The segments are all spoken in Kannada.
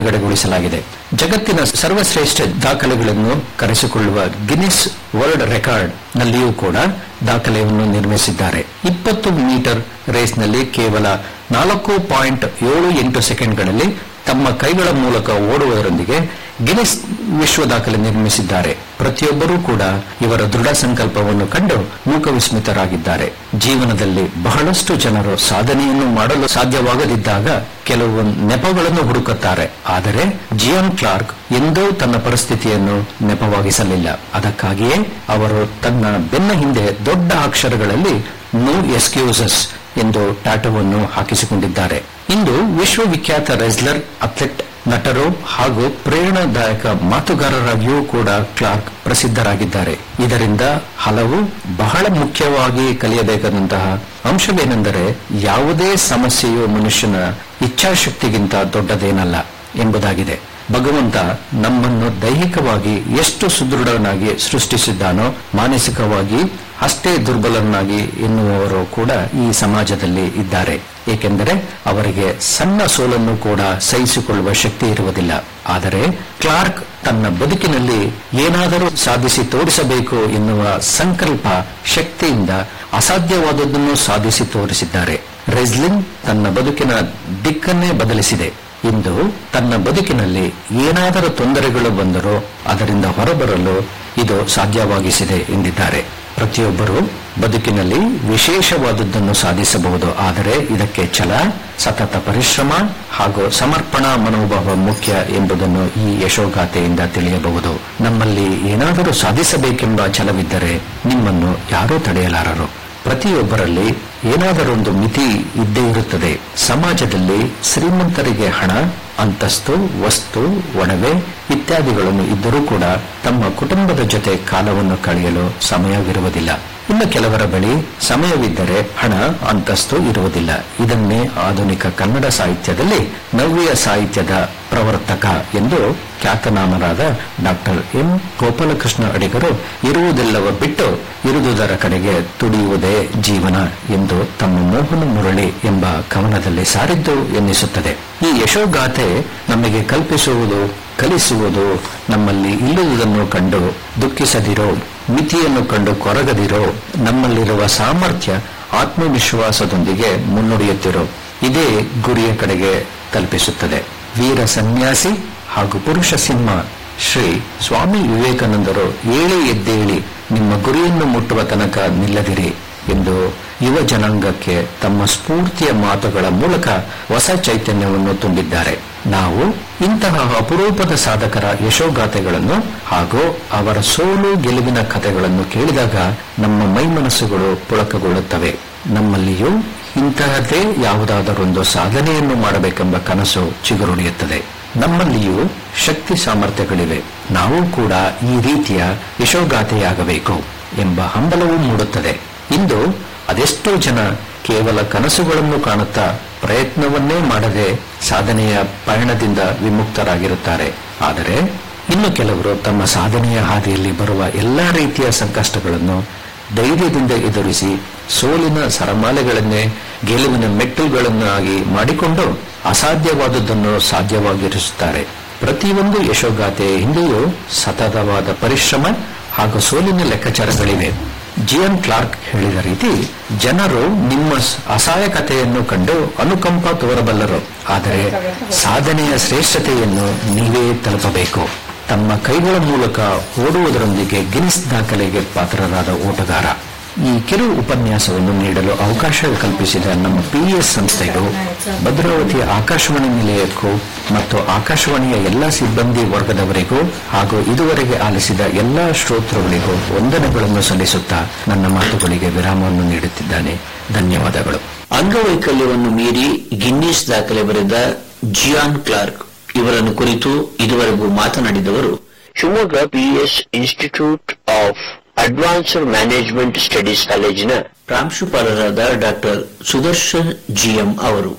ಬಿಡುಗಡೆಗೊಳಿಸಲಾಗಿದೆ ಜಗತ್ತಿನ ಸರ್ವಶ್ರೇಷ್ಠ ದಾಖಲೆಗಳನ್ನು ಕರೆಸಿಕೊಳ್ಳುವ ಗಿನ್ನಿಸ್ ವರ್ಲ್ಡ್ ರೆಕಾರ್ಡ್ ನಲ್ಲಿಯೂ ಕೂಡ ದಾಖಲೆಯನ್ನು ನಿರ್ಮಿಸಿದ್ದಾರೆ ಇಪ್ಪತ್ತು ಮೀಟರ್ ರೇಸ್ನಲ್ಲಿ ಕೇವಲ ನಾಲ್ಕು ಪಾಯಿಂಟ್ ಏಳು ಎಂಟು ಸೆಕೆಂಡ್ಗಳಲ್ಲಿ ತಮ್ಮ ಕೈಗಳ ಮೂಲಕ ಓಡುವುದರೊಂದಿಗೆ ಗಿನ್ನಿಸ್ ವಿಶ್ವ ದಾಖಲೆ ನಿರ್ಮಿಸಿದ್ದಾರೆ ಪ್ರತಿಯೊಬ್ಬರೂ ಕೂಡ ಇವರ ದೃಢ ಸಂಕಲ್ಪವನ್ನು ಕಂಡು ಮೂಕವಿಸ್ಮಿತರಾಗಿದ್ದಾರೆ ಜೀವನದಲ್ಲಿ ಬಹಳಷ್ಟು ಜನರು ಸಾಧನೆಯನ್ನು ಮಾಡಲು ಸಾಧ್ಯವಾಗದಿದ್ದಾಗ ಕೆಲವು ನೆಪಗಳನ್ನು ಹುಡುಕುತ್ತಾರೆ ಆದರೆ ಜಿಯಾನ್ ಕ್ಲಾರ್ಕ್ ಎಂದೂ ತನ್ನ ಪರಿಸ್ಥಿತಿಯನ್ನು ನೆಪವಾಗಿಸಲಿಲ್ಲ ಅದಕ್ಕಾಗಿಯೇ ಅವರು ತನ್ನ ಬೆನ್ನ ಹಿಂದೆ ದೊಡ್ಡ ಅಕ್ಷರಗಳಲ್ಲಿ ನೋ ಎಕ್ಸ್ಕ್ಯೂಸಸ್ ಎಂದು ಟಾಟವನ್ನು ಹಾಕಿಸಿಕೊಂಡಿದ್ದಾರೆ ಇಂದು ವಿಶ್ವವಿಖ್ಯಾತ ರೆಸ್ಲರ್ ಅಥ್ಲೆಟ್ ನಟರು ಹಾಗೂ ಪ್ರೇರಣಾದಾಯಕ ಮಾತುಗಾರರಾಗಿಯೂ ಕೂಡ ಕ್ಲಾರ್ಕ್ ಪ್ರಸಿದ್ಧರಾಗಿದ್ದಾರೆ ಇದರಿಂದ ಹಲವು ಬಹಳ ಮುಖ್ಯವಾಗಿ ಕಲಿಯಬೇಕಾದಂತಹ ಅಂಶವೇನೆಂದರೆ ಯಾವುದೇ ಸಮಸ್ಯೆಯು ಮನುಷ್ಯನ ಇಚ್ಛಾಶಕ್ತಿಗಿಂತ ದೊಡ್ಡದೇನಲ್ಲ ಎಂಬುದಾಗಿದೆ ಭಗವಂತ ನಮ್ಮನ್ನು ದೈಹಿಕವಾಗಿ ಎಷ್ಟು ಸುದೃಢನಾಗಿ ಸೃಷ್ಟಿಸಿದ್ದಾನೋ ಮಾನಸಿಕವಾಗಿ ಅಷ್ಟೇ ದುರ್ಬಲನಾಗಿ ಎನ್ನುವವರು ಕೂಡ ಈ ಸಮಾಜದಲ್ಲಿ ಇದ್ದಾರೆ ಏಕೆಂದರೆ ಅವರಿಗೆ ಸಣ್ಣ ಸೋಲನ್ನು ಕೂಡ ಸಹಿಸಿಕೊಳ್ಳುವ ಶಕ್ತಿ ಇರುವುದಿಲ್ಲ ಆದರೆ ಕ್ಲಾರ್ಕ್ ತನ್ನ ಬದುಕಿನಲ್ಲಿ ಏನಾದರೂ ಸಾಧಿಸಿ ತೋರಿಸಬೇಕು ಎನ್ನುವ ಸಂಕಲ್ಪ ಶಕ್ತಿಯಿಂದ ಅಸಾಧ್ಯವಾದದ್ದನ್ನು ಸಾಧಿಸಿ ತೋರಿಸಿದ್ದಾರೆ ರೆಸ್ಲಿಂಗ್ ತನ್ನ ಬದುಕಿನ ದಿಕ್ಕನ್ನೇ ಬದಲಿಸಿದೆ ಇಂದು ತನ್ನ ಬದುಕಿನಲ್ಲಿ ಏನಾದರೂ ತೊಂದರೆಗಳು ಬಂದರೂ ಅದರಿಂದ ಹೊರಬರಲು ಇದು ಸಾಧ್ಯವಾಗಿಸಿದೆ ಎಂದಿದ್ದಾರೆ ಪ್ರತಿಯೊಬ್ಬರು ಬದುಕಿನಲ್ಲಿ ವಿಶೇಷವಾದದ್ದನ್ನು ಸಾಧಿಸಬಹುದು ಆದರೆ ಇದಕ್ಕೆ ಛಲ ಸತತ ಪರಿಶ್ರಮ ಹಾಗೂ ಸಮರ್ಪಣಾ ಮನೋಭಾವ ಮುಖ್ಯ ಎಂಬುದನ್ನು ಈ ಯಶೋಗಾಥೆಯಿಂದ ತಿಳಿಯಬಹುದು ನಮ್ಮಲ್ಲಿ ಏನಾದರೂ ಸಾಧಿಸಬೇಕೆಂಬ ಛಲವಿದ್ದರೆ ನಿಮ್ಮನ್ನು ಯಾರೂ ತಡೆಯಲಾರರು ಪ್ರತಿಯೊಬ್ಬರಲ್ಲಿ ಏನಾದರೊಂದು ಮಿತಿ ಇದ್ದೇ ಇರುತ್ತದೆ ಸಮಾಜದಲ್ಲಿ ಶ್ರೀಮಂತರಿಗೆ ಹಣ ಅಂತಸ್ತು ವಸ್ತು ಒಡವೆ ಇತ್ಯಾದಿಗಳನ್ನು ಇದ್ದರೂ ಕೂಡ ತಮ್ಮ ಕುಟುಂಬದ ಜೊತೆ ಕಾಲವನ್ನು ಕಳೆಯಲು ಸಮಯವಿರುವುದಿಲ್ಲ ಇನ್ನು ಕೆಲವರ ಬಳಿ ಸಮಯವಿದ್ದರೆ ಹಣ ಅಂತಸ್ತು ಇರುವುದಿಲ್ಲ ಇದನ್ನೇ ಆಧುನಿಕ ಕನ್ನಡ ಸಾಹಿತ್ಯದಲ್ಲಿ ನವ್ಯ ಸಾಹಿತ್ಯದ ಪ್ರವರ್ತಕ ಎಂದು ಖ್ಯಾತನಾಮರಾದ ಡಾಕ್ಟರ್ ಎಂ ಗೋಪಾಲಕೃಷ್ಣ ಅಡಿಗರು ಇರುವುದೆಲ್ಲವ ಬಿಟ್ಟು ಇರುವುದರ ಕಡೆಗೆ ತುಡಿಯುವುದೇ ಜೀವನ ಎಂದು ತಮ್ಮ ಮೋಹನ ಮುರಳಿ ಎಂಬ ಕವನದಲ್ಲಿ ಸಾರಿದ್ದು ಎನ್ನಿಸುತ್ತದೆ ಈ ಯಶೋಗಾಥೆ ನಮಗೆ ಕಲ್ಪಿಸುವುದು ಕಲಿಸುವುದು ನಮ್ಮಲ್ಲಿ ಇಲ್ಲುವುದನ್ನು ಕಂಡು ದುಃಖಿಸದಿರೋ ಮಿತಿಯನ್ನು ಕಂಡು ಕೊರಗದಿರೋ ನಮ್ಮಲ್ಲಿರುವ ಸಾಮರ್ಥ್ಯ ಆತ್ಮವಿಶ್ವಾಸದೊಂದಿಗೆ ಮುನ್ನುಡಿಯುತ್ತಿರೋ ಇದೇ ಗುರಿಯ ಕಡೆಗೆ ತಲುಪಿಸುತ್ತದೆ ವೀರ ಸನ್ಯಾಸಿ ಹಾಗೂ ಪುರುಷ ಸಿಂಹ ಶ್ರೀ ಸ್ವಾಮಿ ವಿವೇಕಾನಂದರು ಏಳಿ ಎದ್ದೇಳಿ ನಿಮ್ಮ ಗುರಿಯನ್ನು ಮುಟ್ಟುವ ತನಕ ನಿಲ್ಲದಿರಿ ಎಂದು ಯುವ ಜನಾಂಗಕ್ಕೆ ತಮ್ಮ ಸ್ಫೂರ್ತಿಯ ಮಾತುಗಳ ಮೂಲಕ ಹೊಸ ಚೈತನ್ಯವನ್ನು ತುಂಬಿದ್ದಾರೆ ನಾವು ಇಂತಹ ಅಪರೂಪದ ಸಾಧಕರ ಯಶೋಗಾಥೆಗಳನ್ನು ಹಾಗೂ ಅವರ ಸೋಲು ಗೆಲುವಿನ ಕಥೆಗಳನ್ನು ಕೇಳಿದಾಗ ನಮ್ಮ ಮೈಮನಸ್ಸುಗಳು ಪುಳಕಗೊಳ್ಳುತ್ತವೆ ನಮ್ಮಲ್ಲಿಯೂ ಇಂತಹದ್ದೇ ಯಾವುದಾದರೊಂದು ಸಾಧನೆಯನ್ನು ಮಾಡಬೇಕೆಂಬ ಕನಸು ಚಿಗುರುಣಿಯುತ್ತದೆ ನಮ್ಮಲ್ಲಿಯೂ ಶಕ್ತಿ ಸಾಮರ್ಥ್ಯಗಳಿವೆ ನಾವು ಕೂಡ ಈ ರೀತಿಯ ಯಶೋಗಾಥೆಯಾಗಬೇಕು ಎಂಬ ಹಂಬಲವೂ ಮೂಡುತ್ತದೆ ಇಂದು ಅದೆಷ್ಟೋ ಜನ ಕೇವಲ ಕನಸುಗಳನ್ನು ಕಾಣುತ್ತಾ ಪ್ರಯತ್ನವನ್ನೇ ಮಾಡದೆ ಸಾಧನೆಯ ಪಯಣದಿಂದ ವಿಮುಕ್ತರಾಗಿರುತ್ತಾರೆ ಆದರೆ ಇನ್ನು ಕೆಲವರು ತಮ್ಮ ಸಾಧನೆಯ ಹಾದಿಯಲ್ಲಿ ಬರುವ ಎಲ್ಲಾ ರೀತಿಯ ಸಂಕಷ್ಟಗಳನ್ನು ಧೈರ್ಯದಿಂದ ಎದುರಿಸಿ ಸೋಲಿನ ಸರಮಾಲೆಗಳನ್ನೇ ಗೆಲುವಿನ ಮೆಟ್ಟುಗಳನ್ನಾಗಿ ಮಾಡಿಕೊಂಡು ಅಸಾಧ್ಯವಾದದ್ದನ್ನು ಸಾಧ್ಯವಾಗಿರಿಸುತ್ತಾರೆ ಪ್ರತಿಯೊಂದು ಯಶೋಗಾಥೆಯ ಹಿಂದೆಯೂ ಸತತವಾದ ಪರಿಶ್ರಮ ಹಾಗೂ ಸೋಲಿನ ಲೆಕ್ಕಾಚಾರಗಳಿವೆ ಜಿಯನ್ ಕ್ಲಾರ್ಕ್ ಹೇಳಿದ ರೀತಿ ಜನರು ನಿಮ್ಮ ಅಸಹಾಯಕತೆಯನ್ನು ಕಂಡು ಅನುಕಂಪ ತೋರಬಲ್ಲರು ಆದರೆ ಸಾಧನೆಯ ಶ್ರೇಷ್ಠತೆಯನ್ನು ನೀವೇ ತಲುಪಬೇಕು ತಮ್ಮ ಕೈಗಳ ಮೂಲಕ ಓಡುವುದರೊಂದಿಗೆ ಗಿನ್ನಿಸ್ ದಾಖಲೆಗೆ ಪಾತ್ರರಾದ ಓಟಗಾರ ಈ ಕಿರು ಉಪನ್ಯಾಸವನ್ನು ನೀಡಲು ಅವಕಾಶ ಕಲ್ಪಿಸಿದ ನಮ್ಮ ಪಿಎಸ್ ಸಂಸ್ಥೆಗೂ ಭದ್ರಾವತಿಯ ಆಕಾಶವಾಣಿ ನಿಲಯಕ್ಕೂ ಮತ್ತು ಆಕಾಶವಾಣಿಯ ಎಲ್ಲ ಸಿಬ್ಬಂದಿ ವರ್ಗದವರಿಗೂ ಹಾಗೂ ಇದುವರೆಗೆ ಆಲಿಸಿದ ಎಲ್ಲಾ ಶ್ರೋತೃಗಳಿಗೂ ವಂದನೆಗಳನ್ನು ಸಲ್ಲಿಸುತ್ತಾ ನನ್ನ ಮಾತುಗಳಿಗೆ ವಿರಾಮವನ್ನು ನೀಡುತ್ತಿದ್ದಾನೆ ಧನ್ಯವಾದಗಳು ಅಂಗವೈಕಲ್ಯವನ್ನು ಮೀರಿ ಗಿನ್ನಿಸ್ ದಾಖಲೆ ಬರೆದ ಜಿಯಾನ್ ಕ್ಲಾರ್ಕ್ ಇವರನ್ನು ಕುರಿತು ಇದುವರೆಗೂ ಮಾತನಾಡಿದವರು Shivamogga PS institute of advanced management studies ಕಾಲೇಜಿನ ಪ್ರಾಂಶುಪಾಲರಾದ ಡಾಕ್ಟರ್ ಸುದರ್ಶನ್ ಜಿಎಂ ಅವರು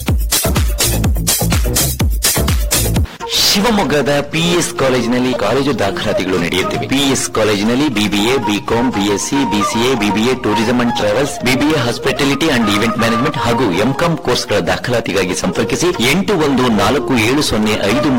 ಶಿವಮೊಗ್ಗದ ಪಿಎಸ್ ಕಾಲೇಜಿನಲ್ಲಿ ಕಾಲೇಜು ದಾಖಲಾತಿಗಳು ನಡೆಯುತ್ತಿವೆ ಪಿಎಸ್ ಕಾಲೇಜಿನಲ್ಲಿ BBA BCom BSc BCA BBA tourism and travels BBA hospitality and event management ಹಾಗೂ ಎಂಕಾಂ ಕೋರ್ಸ್ಗಳ ದಾಖಲಾತಿಗಾಗಿ ಸಂಪರ್ಕಿಸಿ ಎಂಟು ಒಂದು ನಾಲ್ಕು ಏಳು ಸೊನ್ನೆ ಐದು